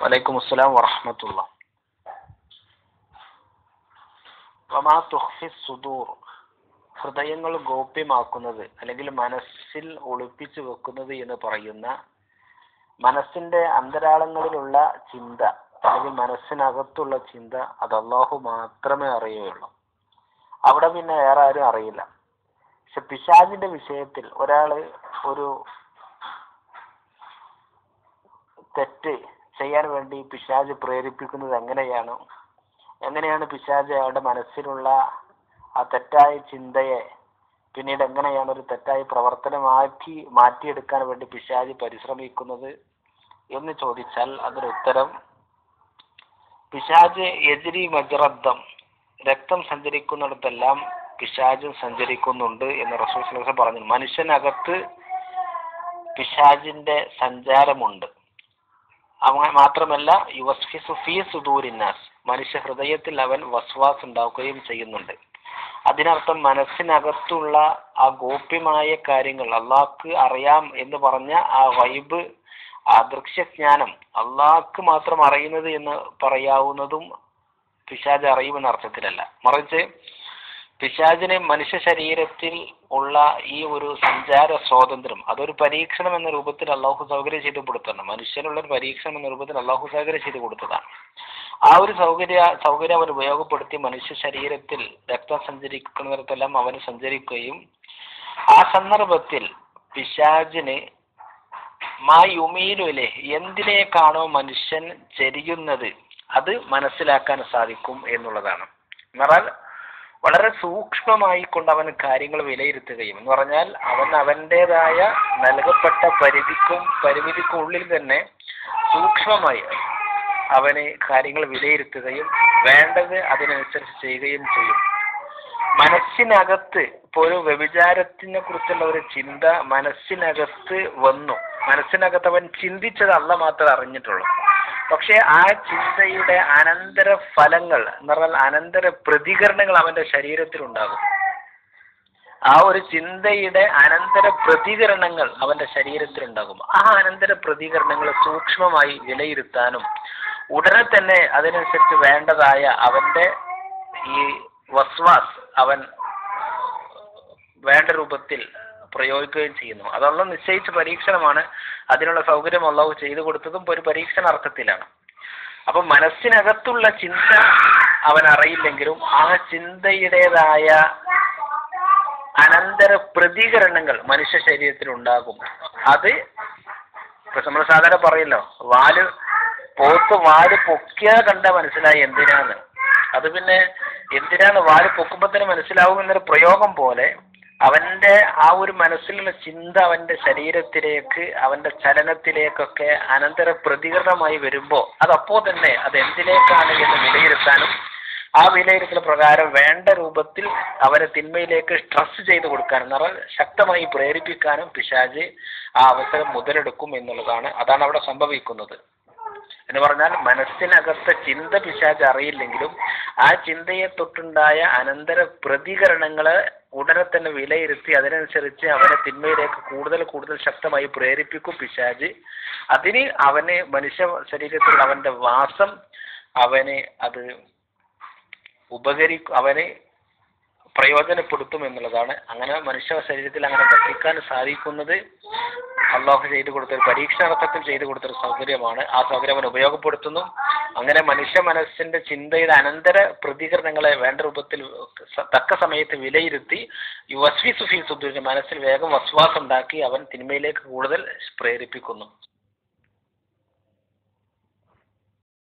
വലൈക്കും അസ്സലാം വറഹമത്തുള്ള വമാ തുഹ്ഫി സുദൂർ ഹൃദയങ്ങൾ ഗോപ്യമാക്കുന്നത് അല്ലെങ്കിൽ മനസ്സിൽ ഒളിപ്പിച്ചു വെക്കുന്നത് എന്ന് പറയുന്ന മനസ്സിന്റെ അന്തരാളങ്ങളിലുള്ള ചിന്ത അല്ലെങ്കിൽ മനസ്സിനകത്തുള്ള ചിന്ത അത് അള്ളാഹു മാത്രമേ അറിയുകയുള്ളൂ അവിടെ പിന്നെ വേറെ ആരും അറിയില്ല പക്ഷെ പിശാജിന്റെ വിഷയത്തിൽ ഒരാള് ഒരു തെറ്റ് ചെയ്യാൻ വേണ്ടി പിശാജ് പ്രേരിപ്പിക്കുന്നത് എങ്ങനെയാണ് എങ്ങനെയാണ് പിശാജ് അയാളുടെ മനസ്സിലുള്ള ആ തെറ്റായ ചിന്തയെ പിന്നീട് എങ്ങനെയാണ് ഒരു തെറ്റായ പ്രവർത്തനമാക്കി മാറ്റിയെടുക്കാൻ വേണ്ടി പിശാജ് പരിശ്രമിക്കുന്നത് എന്ന് ചോദിച്ചാൽ അതിന് ഉത്തരം പിശാജ് എതിരി മജറദ്ദം രക്തം സഞ്ചരിക്കുന്നിടത്തെല്ലാം പിശാജും സഞ്ചരിക്കുന്നുണ്ട് എന്ന് റസൂൽ സ്വല്ലല്ലാഹു അലൈഹി വസല്ലം പറഞ്ഞു മനുഷ്യനകത്ത് പിശാജിന്റെ സഞ്ചാരമുണ്ട് അവ മാത്രമല്ല യുവസ്ഫിസു ഫീ സുദൂരിന്നാസ് മനുഷ്യ ഹൃദയത്തിൽ അവൻ വസ്വാസ് ഉണ്ടാക്കുകയും ചെയ്യുന്നുണ്ട് അതിനർത്ഥം മനസ്സിനകത്തുള്ള ആ ഗോപ്യമായ കാര്യങ്ങൾ അള്ളാഹ്ക്ക് അറിയാം എന്ന് പറഞ്ഞ ആ വൈബ് ആ ദൃശ്യജ്ഞാനം അള്ളാഹ്ക്ക് മാത്രം അറിയുന്നത് എന്ന് പറയാവുന്നതും പിശാജ് അറിയുമെന്ന അർത്ഥത്തിലല്ല മറിച്ച് പിശാജിന് മനുഷ്യ ശരീരത്തിൽ ഉള്ള ഈ ഒരു സഞ്ചാര സ്വാതന്ത്ര്യം അതൊരു പരീക്ഷണം എന്ന രൂപത്തിൽ അള്ളാഹു സൗകര്യം ചെയ്ത് കൊടുത്തതാണ് മനുഷ്യനുള്ള ഒരു പരീക്ഷണം എന്ന രൂപത്തിൽ അള്ളാഹു സൗകര്യം ചെയ്ത് കൊടുത്തതാണ് ആ ഒരു സൗകര്യ സൗകര്യം അവൻ ഉപയോഗപ്പെടുത്തി മനുഷ്യ ശരീരത്തിൽ രക്തം സഞ്ചരിക്കുന്നിടത്തെല്ലാം അവന് സഞ്ചരിക്കുകയും ആ സന്ദർഭത്തിൽ പിശാജിന് മാ യുമീലുലെ എന്തിനേക്കാണോ മനുഷ്യൻ ചെരിയുന്നത് അത് മനസ്സിലാക്കാൻ സാധിക്കും എന്നുള്ളതാണ് എന്നാൽ വളരെ സൂക്ഷ്മമായി കൊണ്ട് അവൻ കാര്യങ്ങൾ വിലയിരുത്തുകയും എന്ന് പറഞ്ഞാൽ അവൻ അവൻ്റെതായ നൽകപ്പെട്ട പരിധിക്കും പരിമിതിക്കും ഉള്ളിൽ തന്നെ സൂക്ഷ്മമായി അവന് കാര്യങ്ങൾ വിലയിരുത്തുകയും വേണ്ടത് അതിനനുസരിച്ച് ചെയ്യുകയും ചെയ്യും മനസ്സിനകത്ത് ഇപ്പൊ ഒരു വ്യഭിചാരത്തിനെ കുറിച്ചുള്ള ഒരു ചിന്ത മനസ്സിനകത്ത് വന്നു മനസ്സിനകത്ത് അവൻ ചിന്തിച്ചത് അല്ല മാത്രമേ അറിഞ്ഞിട്ടുള്ളൂ പക്ഷെ ആ ചിന്തയുടെ അനന്തര ഫലങ്ങൾ എന്ന് പറഞ്ഞാൽ അനന്തര പ്രതികരണങ്ങൾ അവന്റെ ശരീരത്തിൽ ഉണ്ടാകും ആ ഒരു ചിന്തയുടെ അനന്തര പ്രതികരണങ്ങൾ അവന്റെ ശരീരത്തിൽ ഉണ്ടാകും ആ അനന്തര പ്രതികരണങ്ങൾ സൂക്ഷ്മമായി വിലയിരുത്താനും ഉടനെ തന്നെ അതിനനുസരിച്ച് വേണ്ടതായ അവന്റെ ഈ വസ്വാസ് അവൻ വേണ്ട രൂപത്തിൽ പ്രയോഗിക്കുകയും ചെയ്യുന്നു അതുള്ള നിശ്ചയിച്ച പരീക്ഷണമാണ് അതിനുള്ള സൗകര്യം അള്ളാഹു ചെയ്തു കൊടുത്തതും ഒരു പരീക്ഷണ അർത്ഥത്തിലാണ് അപ്പൊ മനസ്സിനകത്തുള്ള ചിന്ത അവൻ അറിയില്ലെങ്കിലും ആ ചിന്തയുടേതായ അനന്തര പ്രതികരണങ്ങൾ മനുഷ്യ ശരീരത്തിൽ ഉണ്ടാകും അത് ഇപ്പൊ നമ്മൾ സാധാരണ പറയല്ലോ വാല് പോത്ത് വാല് പൊക്കിയാ കണ്ട മനസ്സിലായി എന്തിനാന്ന് അത് പിന്നെ എന്തിനാണ് വാല് പൊക്കുമ്പോ തന്നെ മനസ്സിലാവും എന്നൊരു പ്രയോഗം പോലെ അവന്റെ ആ ഒരു മനസ്സിലുള്ള ചിന്ത അവന്റെ ശരീരത്തിലേക്ക് അവന്റെ ചലനത്തിലേക്കൊക്കെ അനന്തര പ്രതികരണമായി വരുമ്പോ അതപ്പോ തന്നെ അത് എന്തിലേക്കാണ് എന്ന് വിലയിരുത്താനും ആ വിലയിരുത്തൽ പ്രകാരം വേണ്ട രൂപത്തിൽ അവരെ തിന്മയിലേക്ക് സ്ട്രെസ് ചെയ്ത് കൊടുക്കാനും എന്ന് പറഞ്ഞാൽ ശക്തമായി പ്രേരിപ്പിക്കാനും പിശാജ് ആ അവസരം മുതലെടുക്കും എന്നുള്ളതാണ് അതാണ് അവിടെ സംഭവിക്കുന്നത് എന്ന് പറഞ്ഞാൽ മനസ്സിനകത്തെ ചിന്ത പിശാജ് അറിയില്ലെങ്കിലും ആ ചിന്തയെ തൊട്ടുണ്ടായ അനന്തര പ്രതികരണങ്ങളെ ഉടനെ തന്നെ വിലയിരുത്തി അതിനനുസരിച്ച് അവനെ തിന്മയിലേക്ക് കൂടുതൽ കൂടുതൽ ശക്തമായി പ്രേരിപ്പിക്കും പിശാജ് അതിന് അവന് മനുഷ്യ ശരീരത്തിലുള്ള അവന്റെ വാസം അവന് അത് ഉപകരിക്കും അവന് പ്രയോജനപ്പെടുത്തും എന്നുള്ളതാണ് അങ്ങനെ മനുഷ്യ ശരീരത്തിൽ അങ്ങനെ വസിക്കാൻ സാധിക്കുന്നത് അള്ളാഹു ചെയ്തു കൊടുത്ത ഒരു പരീക്ഷണാർത്ഥത്തിൽ ചെയ്തു കൊടുത്തൊരു സൗകര്യമാണ് ആ സൗകര്യം അവൻ ഉപയോഗപ്പെടുത്തുന്നു അങ്ങനെ മനുഷ്യ മനസ്സിന്റെ ചിന്തയുടെ അനന്തര പ്രതികരണങ്ങളെ വേണ്ട രൂപത്തിൽ തക്ക സമയത്ത് വിലയിരുത്തി വസ്വി സുഫി സുദ്ദൂരിന്റെ മനസ്സിൽ വേഗം വസ്വാസം ഉണ്ടാക്കി അവൻ തിന്മയിലേക്ക് കൂടുതൽ പ്രേരിപ്പിക്കുന്നു